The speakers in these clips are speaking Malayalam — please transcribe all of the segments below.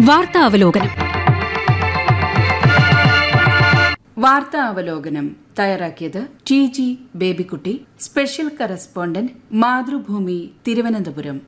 വാർത്താ അവലോകനം വാർത്താ അവലോകനം തയ്യാറാക്കിയത് T G Babykutty special correspondent Mathrubhumi Thiruvananthapuram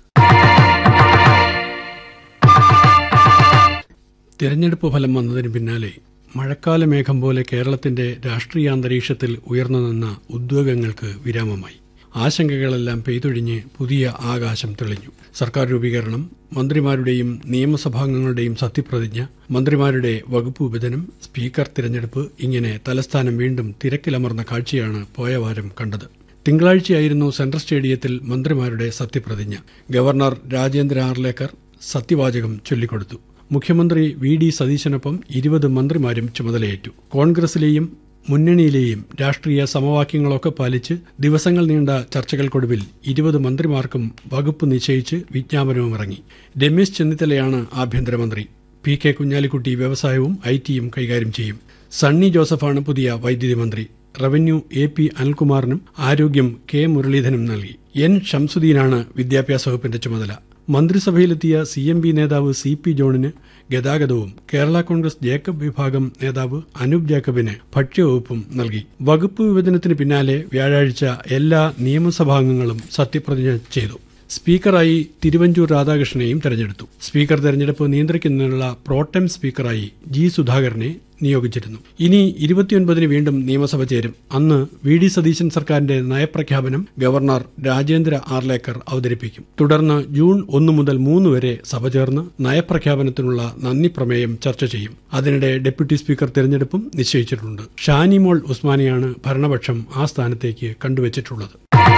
തിരഞ്ഞെടുപ്പ് ഫലം വന്നതിന് പിന്നാലെ മഴക്കാല മേഘം പോലെ കേരളത്തിന്റെ രാഷ്ട്രീയ അന്തരീക്ഷത്തിൽ ഉയർന്നു നിന്ന ഉദ്വേഗങ്ങൾക്ക് വിരാമമായി ആശങ്കകളെല്ലാം പെയ്തൊഴിഞ്ഞ് പുതിയ ആകാശം തെളിഞ്ഞു സർക്കാർ രൂപീകരണം മന്ത്രിമാരുടെയും നിയമസഭാംഗങ്ങളുടെയും സത്യപ്രതിജ്ഞ മന്ത്രിമാരുടെ വകുപ്പ് വിഭജനം സ്പീക്കർ തിരഞ്ഞെടുപ്പ് ഇങ്ങനെ തലസ്ഥാനം വീണ്ടും തിരക്കിലമർന്ന കാഴ്ചയാണ് പോയ വാരം കണ്ടത് തിങ്കളാഴ്ചയായിരുന്നു സെൻട്രൽ സ്റ്റേഡിയത്തിൽ മന്ത്രിമാരുടെ സത്യപ്രതിജ്ഞ ഗവർണർ രാജേന്ദ്ര ആർലേക്കർ സത്യവാചകം ചൊല്ലിക്കൊടുത്തു മുഖ്യമന്ത്രി വി ഡി സതീശനൊപ്പം ഇരുപത് മന്ത്രിമാരും ചുമതലയേറ്റു കോൺഗ്രസിലെയും മുന്നണിയിലെയും രാഷ്ട്രീയ സമവാക്യങ്ങളൊക്കെ പാലിച്ച് ദിവസങ്ങൾ നീണ്ട ചർച്ചകൾക്കൊടുവിൽ ഇരുപത് മന്ത്രിമാർക്കും വകുപ്പ് നിശ്ചയിച്ച് വിജ്ഞാപനവും ഇറങ്ങി രമേശ് ചെന്നിത്തലയാണ് ആഭ്യന്തരമന്ത്രി പി കെ കുഞ്ഞാലിക്കുട്ടി വ്യവസായവും ഐ ടിയും കൈകാര്യം ചെയ്യും സണ്ണി ജോസഫാണ് പുതിയ വൈദ്യുതി മന്ത്രി റവന്യൂ എ പി അനിൽകുമാറിനും ആരോഗ്യം കെ മുരളീധരനും നൽകി എൻ ഷംസുദ്ദീനാണ് വിദ്യാഭ്യാസ വകുപ്പിന്റെ ചുമതല മന്ത്രിസഭയിലെത്തിയ സി എം പി നേതാവ് സി പി ജോണിന് ഗതാഗതവും കേരള കോൺഗ്രസ് ജേക്കബ് വിഭാഗം നേതാവ് അനൂപ് ജേക്കബിന് ഭക്ഷ്യവകുപ്പും നൽകി വകുപ്പ് വിഭജനത്തിന് പിന്നാലെ വ്യാഴാഴ്ച എല്ലാ നിയമസഭാംഗങ്ങളും സത്യപ്രതിജ്ഞ ചെയ്തു സ്പീക്കറായി തിരുവഞ്ചൂർ രാധാകൃഷ്ണനെയും തെരഞ്ഞെടുത്തു സ്പീക്കർ തെരഞ്ഞെടുപ്പ് നിയന്ത്രിക്കുന്നതിനുള്ള പ്രോട്ടം സ്പീക്കറായി ജി സുധാകരനെ നിയോഗിച്ചിരുന്നു ഇനി ഇരുപത്തിയൊൻപതിന് വീണ്ടും നിയമസഭ ചേരും അന്ന് വി ഡി സതീശൻ സർക്കാരിന്റെ നയപ്രഖ്യാപനം ഗവർണർ രാജേന്ദ്ര ആർലേക്കർ അവതരിപ്പിക്കും തുടർന്ന് ജൂൺ ഒന്ന് മുതൽ മൂന്ന് വരെ സഭ ചേർന്ന് നയപ്രഖ്യാപനത്തിനുള്ള നന്ദി പ്രമേയം ചർച്ച ചെയ്യും അതിനിടെ ഡെപ്യൂട്ടി സ്പീക്കർ തെരഞ്ഞെടുപ്പും നിശ്ചയിച്ചിട്ടുണ്ട് ഷാനിമോൾ ഉസ്മാനിയാണ് ഭരണപക്ഷം ആ സ്ഥാനത്തേക്ക് കണ്ടുവച്ചിട്ടുള്ളത്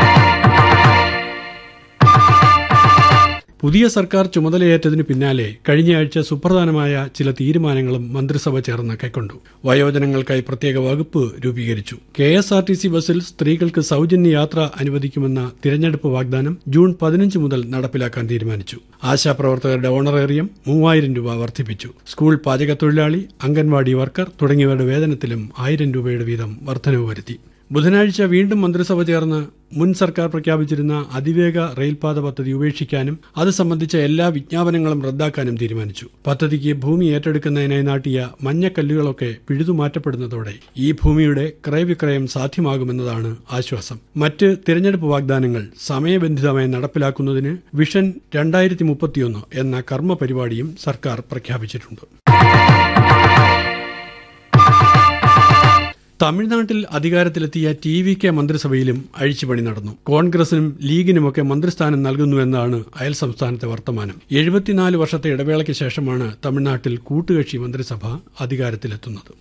പുതിയ സർക്കാർ ചുമതലയേറ്റതിനു പിന്നാലെ കഴിഞ്ഞയാഴ്ച സുപ്രധാനമായ ചില തീരുമാനങ്ങളും മന്ത്രിസഭ ചേർന്ന് കൈക്കൊണ്ടു വയോജനങ്ങൾക്കായി പ്രത്യേക വകുപ്പ് രൂപീകരിച്ചു K S R T C ബസ്സിൽ സ്ത്രീകൾക്ക് സൌജന്യ യാത്ര അനുവദിക്കുമെന്ന തിരഞ്ഞെടുപ്പ് വാഗ്ദാനം ജൂൺ പതിനഞ്ച് മുതൽ നടപ്പിലാക്കാൻ തീരുമാനിച്ചു ആശാപ്രവർത്തകരുടെ ഓണറേറിയം മൂവായിരം രൂപ വർദ്ധിപ്പിച്ചു സ്കൂൾ പാചകത്തൊഴിലാളി അംഗൻവാടി വർക്കർ തുടങ്ങിയവരുടെ വേതനത്തിലും ആയിരം രൂപയുടെ വീതം വർധനവ് വരുത്തി ബുധനാഴ്ച വീണ്ടും മന്ത്രിസഭ ചേർന്ന് മുൻ സർക്കാർ പ്രഖ്യാപിച്ചിരുന്ന അതിവേഗ റെയിൽപാത പദ്ധതി ഉപേക്ഷിക്കാനും അത് സംബന്ധിച്ച എല്ലാ വിജ്ഞാപനങ്ങളും റദ്ദാക്കാനും തീരുമാനിച്ചു പദ്ധതിക്ക് ഭൂമി ഏറ്റെടുക്കുന്നതിനായി നാട്ടിയ മഞ്ഞക്കല്ലുകളൊക്കെ പിഴുതുമാറ്റപ്പെടുന്നതോടെ ഈ ഭൂമിയുടെ ക്രയവിക്രയം സാധ്യമാകുമെന്നതാണ് ആശ്വാസം മറ്റ് തിരഞ്ഞെടുപ്പ് വാഗ്ദാനങ്ങൾ സമയബന്ധിതമായി നടപ്പിലാക്കുന്നതിന് വിഷൻ രണ്ടായിരത്തി മുപ്പത്തിയൊന്ന് എന്ന കർമ്മ പരിപാടിയും സർക്കാർ പ്രഖ്യാപിച്ചിട്ടുണ്ട് തമിഴ്നാട്ടിൽ അധികാരത്തിലെത്തിയ ടി വി കെ മന്ത്രിസഭയിലും അഴിച്ചുപണി നടന്നു കോൺഗ്രസിനും ലീഗിനുമൊക്കെ മന്ത്രിസ്ഥാനം നൽകുന്നുവെന്നാണ് അയൽ സംസ്ഥാനത്തെ വർത്തമാനം എഴുപത്തിനാല് വർഷത്തെ ഇടവേളയ്ക്ക് ശേഷമാണ് തമിഴ്നാട്ടിൽ കൂട്ടുകക്ഷി മന്ത്രിസഭ അധികാരത്തിലെത്തുന്നത്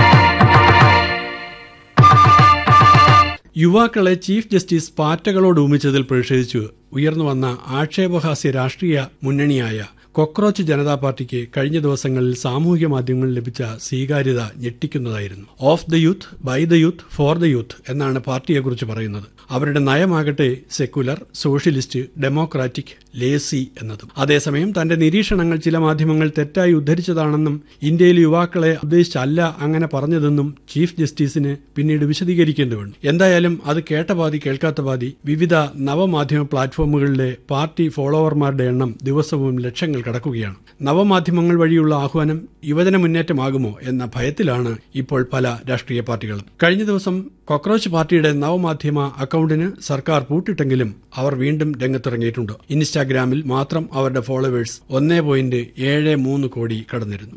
യുവാക്കളെ ചീഫ് ജസ്റ്റിസ് പാറ്റകളോട് ഉമിച്ചതിൽ പ്രതിഷേധിച്ചു ഉയർന്നു വന്ന ആക്ഷേപഹാസ്യ രാഷ്ട്രീയ മുന്നണിയായ കൊക്രോച്ച് ജനതാ പാർട്ടിക്ക് കഴിഞ്ഞ ദിവസങ്ങളിൽ സാമൂഹ്യ മാധ്യമങ്ങളിൽ ലഭിച്ച സ്വീകാര്യത ഞെട്ടിക്കുന്നതായിരുന്നു of the youth by the youth for the youth എന്നാണ് പാർട്ടിയെക്കുറിച്ച് പറയുന്നത് അവരുടെ നയമാകട്ടെ സെക്കുലർ സോഷ്യലിസ്റ്റ് ഡെമോക്രാറ്റിക് ലേസി എന്നതും അതേസമയം തന്റെ നിരീക്ഷണങ്ങൾ ചില മാധ്യമങ്ങൾ തെറ്റായി ഉദ്ധരിച്ചതാണെന്നും ഇന്ത്യയിലെ യുവാക്കളെ ഉദ്ദേശിച്ചല്ല അങ്ങനെ പറഞ്ഞതെന്നും ചീഫ് ജസ്റ്റിസിന് പിന്നീട് വിശദീകരിക്കേണ്ടി വന്നു എന്തായാലും അത് കേട്ട പാതി കേൾക്കാത്ത പാതി വിവിധ നവമാധ്യമ പ്ലാറ്റ്ഫോമുകളിലെ പാർട്ടി ഫോളോവർമാരുടെ എണ്ണം ദിവസവും ലക്ഷങ്ങൾ കടക്കുകയാണ് നവമാധ്യമങ്ങൾ വഴിയുള്ള ആഹ്വാനം യുവജന മുന്നേറ്റമാകുമോ എന്ന ഭയത്തിലാണ് ഇപ്പോൾ പല രാഷ്ട്രീയ പാർട്ടികളും കഴിഞ്ഞ ദിവസം കോക്രോച്ച് പാർട്ടിയുടെ നവമാധ്യമ അക്കൌണ്ടിന് സർക്കാർ പൂട്ടിട്ടെങ്കിലും അവർ വീണ്ടും രംഗത്തിറങ്ങിയിട്ടുണ്ട് ഇൻസ്റ്റാഗ്രാമിൽ മാത്രം അവരുടെ ഫോളോവേഴ്സ് ഒന്നേ പോയിന്റ് ഏഴ് മൂന്ന് കോടി കടന്നിരുന്നു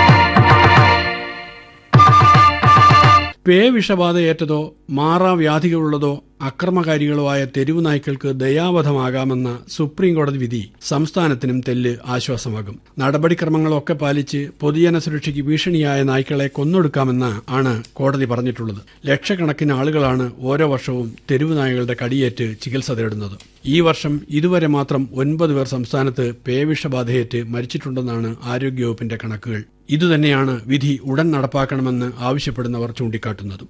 പേ വിഷബാധയേറ്റതോ മാറാവ്യാധികളുള്ളതോ അക്രമകാരികളോ ആയ തെരുവു നായ്ക്കൾക്ക് ദയാവധമാകാമെന്ന സുപ്രീം കോടതി വിധി സംസ്ഥാനത്തിനും തെല്ല് ആശ്വാസമാകും നടപടിക്രമങ്ങളൊക്കെ പാലിച്ച് പൊതുജന സുരക്ഷയ്ക്ക് ഭീഷണിയായ നായ്ക്കളെ കൊന്നൊടുക്കാമെന്ന് ആണ് കോടതി പറഞ്ഞിട്ടുള്ളത് ലക്ഷക്കണക്കിന് ആളുകളാണ് ഓരോ വർഷവും തെരുവു നായകളുടെ കടിയേറ്റ് ചികിത്സ തേടുന്നത് ഈ വർഷം ഇതുവരെ മാത്രം ഒൻപത് പേർ സംസ്ഥാനത്ത് പേവിഷബാധയേറ്റ് മരിച്ചിട്ടുണ്ടെന്നാണ് ആരോഗ്യവകുപ്പിന്റെ കണക്കുകൾ ഇതുതന്നെയാണ് വിധി ഉടൻ നടപ്പാക്കണമെന്ന് ആവശ്യപ്പെടുന്നവർ ചൂണ്ടിക്കാട്ടുന്നതും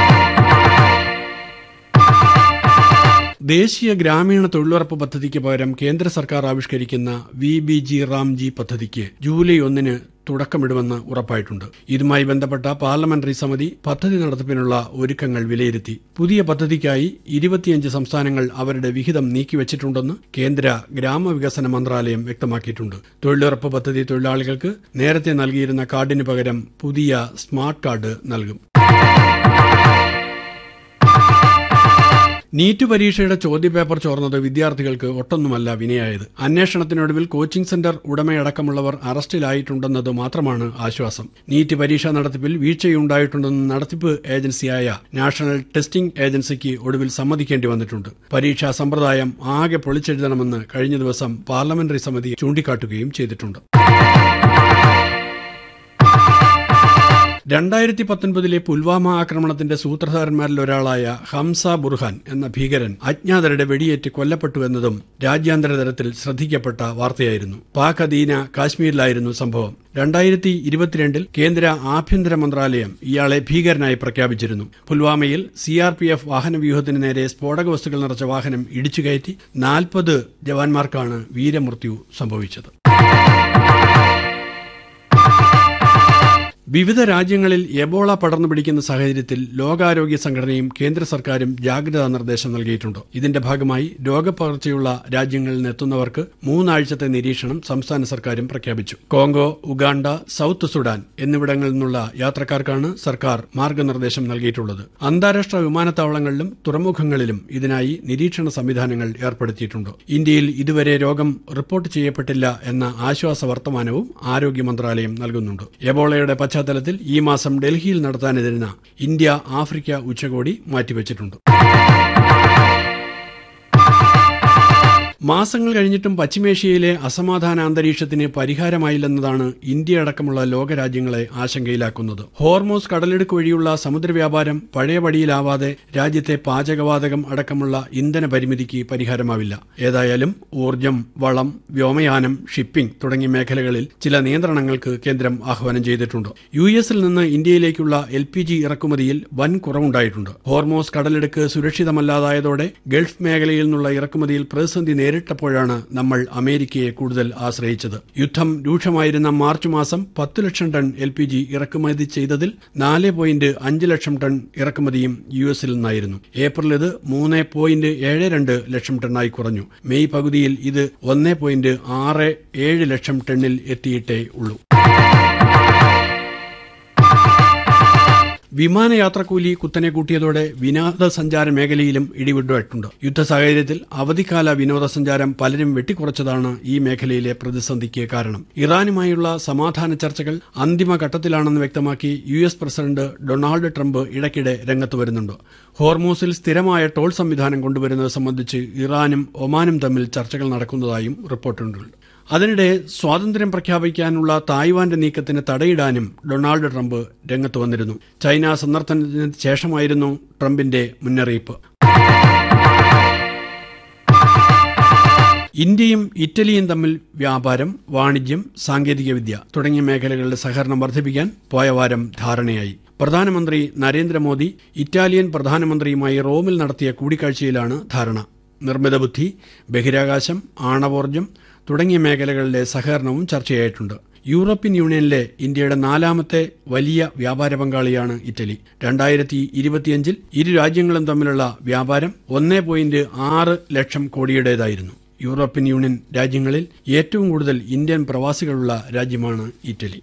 ദേശീയ ഗ്രാമീണ തൊഴിലുറപ്പ് പദ്ധതിക്ക് പകരം കേന്ദ്ര സർക്കാർ ആവിഷ്കരിക്കുന്ന വി ബി ജി റാംജി പദ്ധതിക്ക് ജൂലൈ ഒന്നിന് തുടക്കമിടുമെന്ന് ഉറപ്പായിട്ടുണ്ട് ഇതുമായി ബന്ധപ്പെട്ട പാർലമെന്ററി സമിതി പദ്ധതി നടത്തിപ്പിനുള്ള ഒരുക്കങ്ങൾ വിലയിരുത്തി പുതിയ പദ്ധതിക്കായി ഇരുപത്തിയഞ്ച് സംസ്ഥാനങ്ങൾ അവരുടെ വിഹിതം നീക്കിവച്ചിട്ടുണ്ടെന്ന് കേന്ദ്ര ഗ്രാമവികസന മന്ത്രാലയം വ്യക്തമാക്കിയിട്ടുണ്ട് തൊഴിലുറപ്പ് പദ്ധതി തൊഴിലാളികൾക്ക് നേരത്തെ നൽകിയിരുന്ന കാർഡിന് പകരം പുതിയ സ്മാർട്ട് കാർഡ് നൽകും നീറ്റ് പരീക്ഷയുടെ ചോദ്യപേപ്പർ ചോർന്നത് വിദ്യാർത്ഥികൾക്ക് ഒട്ടൊന്നുമല്ല വിനയായത് അന്വേഷണത്തിനൊടുവിൽ കോച്ചിംഗ് സെന്റർ ഉടമയടക്കമുള്ളവർ അറസ്റ്റിലായിട്ടുണ്ടെന്നത് മാത്രമാണ് ആശ്വാസം നീറ്റ് പരീക്ഷാ നടത്തിപ്പിൽ വീഴ്ചയുണ്ടായിട്ടുണ്ടെന്ന് നടത്തിപ്പ് ഏജൻസിയായ നാഷണൽ ടെസ്റ്റിംഗ് ഏജൻസിക്ക് ഒടുവിൽ സമ്മതിക്കേണ്ടി വന്നിട്ടുണ്ട് പരീക്ഷാ സമ്പ്രദായം ആകെ പൊളിച്ചെഴുതണമെന്ന് കഴിഞ്ഞ ദിവസം പാർലമെന്ററി സമിതി ചൂണ്ടിക്കാട്ടുകയും ചെയ്തിട്ടുണ്ട് രണ്ടായിരത്തി പത്തൊൻപതിലെ പുൽവാമ ആക്രമണത്തിന്റെ സൂത്രധാരന്മാരിൽ ഒരാളായ ഹംസ ബുർഹാൻ എന്ന ഭീകരൻ അജ്ഞാതരുടെ വെടിയേറ്റ് കൊല്ലപ്പെട്ടുവെന്നതും രാജ്യാന്തര തലത്തിൽ ശ്രദ്ധിക്കപ്പെട്ട വാർത്തയായിരുന്നു പാക് അധീന കാശ്മീരിലായിരുന്നു സംഭവം രണ്ടായിരത്തി ഇരുപത്തിരണ്ടിൽ കേന്ദ്ര ആഭ്യന്തര മന്ത്രാലയം ഇയാളെ ഭീകരനായി പ്രഖ്യാപിച്ചിരുന്നു പുൽവാമയിൽ സി ആർ പി എഫ് വാഹനവ്യൂഹത്തിന് നേരെ സ്ഫോടക വസ്തുക്കൾ നിറച്ച വാഹനം ഇടിച്ചുകയറ്റി നാൽപ്പത് ജവാന്മാർക്കാണ് വീരമൃത്യു സംഭവിച്ചത് വിവിധ രാജ്യങ്ങളിൽ എബോള പടർന്നു പിടിക്കുന്ന സാഹചര്യത്തിൽ ലോകാരോഗ്യ സംഘടനയും കേന്ദ്ര സർക്കാരും ജാഗ്രതാ നിർദ്ദേശം നൽകിയിട്ടുണ്ട് ഇതിന്റെ ഭാഗമായി രോഗപ്പകർച്ചയുള്ള രാജ്യങ്ങളിൽ നിന്നെത്തുന്നവർക്ക് മൂന്നാഴ്ചത്തെ നിരീക്ഷണം സംസ്ഥാന സർക്കാരും പ്രഖ്യാപിച്ചു കോങ്കോ ഉഗാണ്ട സൌത്ത് സുഡാൻ എന്നിവിടങ്ങളിൽ നിന്നുള്ള യാത്രക്കാർക്കാണ് സർക്കാർ മാർഗനിർദ്ദേശം നൽകിയിട്ടുള്ളത് അന്താരാഷ്ട്ര വിമാനത്താവളങ്ങളിലും തുറമുഖങ്ങളിലും ഇതിനായി നിരീക്ഷണ സംവിധാനങ്ങൾ ഏർപ്പെടുത്തിയിട്ടുണ്ട് ഇന്ത്യയിൽ ഇതുവരെ രോഗം റിപ്പോർട്ട് ചെയ്യപ്പെട്ടില്ല എന്ന ആശ്വാസ വർത്തമാനവും ആരോഗ്യ മന്ത്രാലയം നൽകുന്നുണ്ട് എബോളയുടെ പശ്ചാത്തലത്തിൽ ഈ മാസം ഡൽഹിയിൽ നടത്താനിരുന്ന ഇന്ത്യ ആഫ്രിക്ക ഉച്ചകോടി മാറ്റിവച്ചിട്ടുണ്ട് മാസങ്ങൾ കഴിഞ്ഞിട്ടും പശ്ചിമേഷ്യയിലെ അസമാധാന അന്തരീക്ഷത്തിന് പരിഹാരമായില്ലെന്നതാണ് ഇന്ത്യ അടക്കമുള്ള ലോകരാജ്യങ്ങളെ ആശങ്കയിലാക്കുന്നത് ഹോർമോസ് കടലിടുക്ക് വഴിയുള്ള സമുദ്രവ്യാപാരം പഴയപടിയിലാവാതെ രാജ്യത്തെ പാചകവാതകം അടക്കമുള്ള ഇന്ധന പരിമിതിക്ക് പരിഹാരമാവില്ല ഏതായാലും ഊർജം വളം വ്യോമയാനം ഷിപ്പിംഗ് തുടങ്ങിയ മേഖലകളിൽ ചില നിയന്ത്രണങ്ങൾക്ക് കേന്ദ്രം ആഹ്വാനം ചെയ്തിട്ടുണ്ട് യു എസിൽ നിന്ന് ഇന്ത്യയിലേക്കുള്ള എൽ പി ജി ഇറക്കുമതിയിൽ വൻ കുറവുണ്ടായിട്ടുണ്ട് ഹോർമോസ് കടലിടുക്ക് സുരക്ഷിതമല്ലാതായതോടെ ഗൾഫ് മേഖലയിൽ നിന്നുള്ള ഇറക്കുമതിയിൽ പ്രതിസന്ധി നേരിട്ടപ്പോഴാണ് നമ്മൾ അമേരിക്കയെ കൂടുതൽ ആശ്രയിച്ചത് യുദ്ധം രൂക്ഷമായിരുന്ന മാർച്ച് മാസം പത്ത് ലക്ഷം ടൺ എൽ പി ജി ഇറക്കുമതി ചെയ്തതിൽ നാല് പോയിന്റ് അഞ്ച് ലക്ഷം ടൺ ഇറക്കുമതിയും യു എസിൽ നിന്നായിരുന്നു ഏപ്രിൽ ഇത് മൂന്ന് പോയിന്റ് ഏഴ് രണ്ട് ലക്ഷം ടണ്ണായി കുറഞ്ഞു മെയ് പകുതിയിൽ ഇത് ഒന്ന് പോയിന്റ് ആറ് ഏഴ് ലക്ഷം ടണ്ണിൽ എത്തിയിട്ടേ ഉള്ളൂ വിമാനയാത്രക്കൂലി കുത്തനെ കൂട്ടിയതോടെ വിനോദസഞ്ചാര മേഖലയിലും ഇടിവിട്ടുണ്ട് യുദ്ധ സാഹചര്യത്തിൽ അവധിക്കാല വിനോദസഞ്ചാരം പലരും വെട്ടിക്കുറച്ചതാണ് ഈ മേഖലയിലെ പ്രതിസന്ധിക്ക് കാരണം ഇറാനുമായുള്ള സമാധാന ചർച്ചകൾ അന്തിമഘട്ടത്തിലാണെന്ന് വ്യക്തമാക്കി U S president Donald Trump ഇടയ്ക്കിടെ രംഗത്ത് വരുന്നുണ്ട് ഹോർമൂസിൽ സ്ഥിരമായ ടോൾ സംവിധാനം കൊണ്ടുവരുന്നത് സംബന്ധിച്ച് ഇറാനും ഒമാനും തമ്മിൽ ചർച്ചകൾ നടക്കുന്നതായും റിപ്പോർട്ടുണ്ട് അതിനിടെ സ്വാതന്ത്ര്യം പ്രഖ്യാപിക്കാനുള്ള തായ്വാന്റെ നീക്കത്തിന് തടയിടാനും ഡൊണാൾഡ് ട്രംപ് രംഗത്ത് വന്നിരുന്നു ചൈന സന്ദർശനത്തിന് ശേഷമായിരുന്നു ട്രംപിന്റെ മുന്നറിയിപ്പ് ഇന്ത്യയും ഇറ്റലിയും തമ്മിൽ വ്യാപാരം വാണിജ്യം സാങ്കേതികവിദ്യ തുടങ്ങിയ മേഖലകളിലെ സഹകരണം വർദ്ധിപ്പിക്കാൻ പോയ വാരം ധാരണയായി പ്രധാനമന്ത്രി നരേന്ദ്രമോദി ഇറ്റാലിയൻ പ്രധാനമന്ത്രിയുമായി റോമിൽ നടത്തിയ കൂടിക്കാഴ്ചയിലാണ് ധാരണ നിർമ്മിത ബുദ്ധി ബഹിരാകാശം ആണവോർജം തുടങ്ങിയ മേഖലകളിലെ സഹകരണവും ചർച്ചയായിട്ടുണ്ട് യൂറോപ്യൻ യൂണിയനിലെ ഇന്ത്യയുടെ നാലാമത്തെ വലിയ വ്യാപാര പങ്കാളിയാണ് ഇറ്റലി രണ്ടായിരത്തി ഇരുപത്തിയഞ്ചിൽ ഇരു രാജ്യങ്ങളും തമ്മിലുള്ള വ്യാപാരം ഒന്നേ പോയിന്റ് ആറ് ലക്ഷം കോടിയുടേതായിരുന്നു യൂറോപ്യൻ യൂണിയൻ രാജ്യങ്ങളിൽ ഏറ്റവും കൂടുതൽ ഇന്ത്യൻ പ്രവാസികളുള്ള രാജ്യമാണ് ഇറ്റലി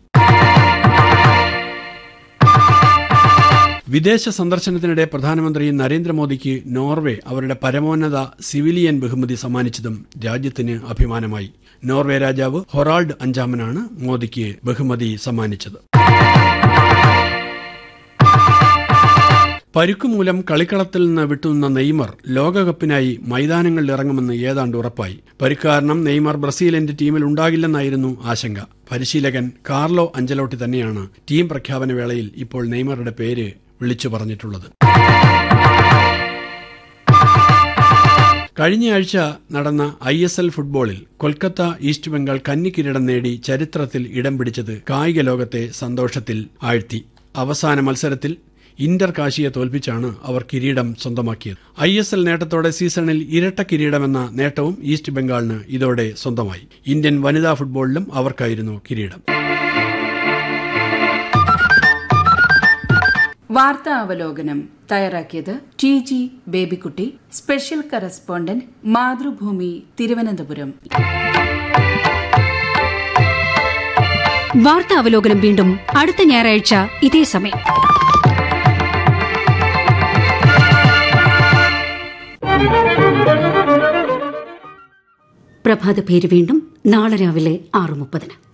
വിദേശ സന്ദർശനത്തിനിടെ പ്രധാനമന്ത്രി നരേന്ദ്രമോദിക്ക് നോർവേ അവരുടെ പരമോന്നത സിവിലിയൻ ബഹുമതി സമ്മാനിച്ചതും രാജ്യത്തിന് അഭിമാനമായി നോർവേ രാജാവ് ഹൊറാൾഡ് അഞ്ചാമനാണ് മോദിക്ക് ബഹുമതി സമ്മാനിച്ചത് പരുക്കുമൂലം കളിക്കളത്തിൽ നിന്ന് വിട്ടുനിന്ന നെയ്മർ ലോകകപ്പിനായി മൈതാനങ്ങളിൽ ഇറങ്ങുമെന്ന് ഏതാണ്ട് ഉറപ്പായി പരുക്ക് കാരണം നെയ്മർ ബ്രസീലിന്റെ ടീമിൽ ഉണ്ടാകില്ലെന്നായിരുന്നു ആശങ്ക പരിശീലകൻ കാർലോ അഞ്ചലോട്ടി തന്നെയാണ് ടീം പ്രഖ്യാപന വേളയിൽ ഇപ്പോൾ നെയ്മറുടെ പേര് വിളിച്ചു പറഞ്ഞിട്ടുള്ളത് കഴിഞ്ഞയാഴ്ച നടന്ന ഐ എസ് എൽ ഫുട്ബോളിൽ കൊൽക്കത്ത ഈസ്റ്റ് ബംഗാൾ കന്നി കിരീടം നേടി ചരിത്രത്തിൽ ഇടം പിടിച്ചത് കായിക ലോകത്തെ സന്തോഷത്തിൽ ആഴ്ത്തി അവസാന മത്സരത്തിൽ ഇന്റർ കാശിയെ തോൽപ്പിച്ചാണ് അവർ കിരീടം സ്വന്തമാക്കിയത് ഐ എസ് എൽ നേട്ടത്തോടെ സീസണിൽ ഇരട്ട കിരീടമെന്ന നേട്ടവും ഈസ്റ്റ് ബംഗാളിന് ഇതോടെ സ്വന്തമായി ഇന്ത്യൻ വനിതാ ഫുട്ബോളിലും അവർക്കായിരുന്നു കിരീടം വാർത്താ അവലോകനം തയ്യാറാക്കിയത് T G Babykutty special correspondent Mathrubhumi Thiruvananthapuram വാർത്താ അവലോകനം വീണ്ടും അടുത്ത ഞായറാഴ്ച ഇതേ സമയം പ്രഭാത പേര് വീണ്ടും നാളെ രാവിലെ ആറ് മുപ്പതിന്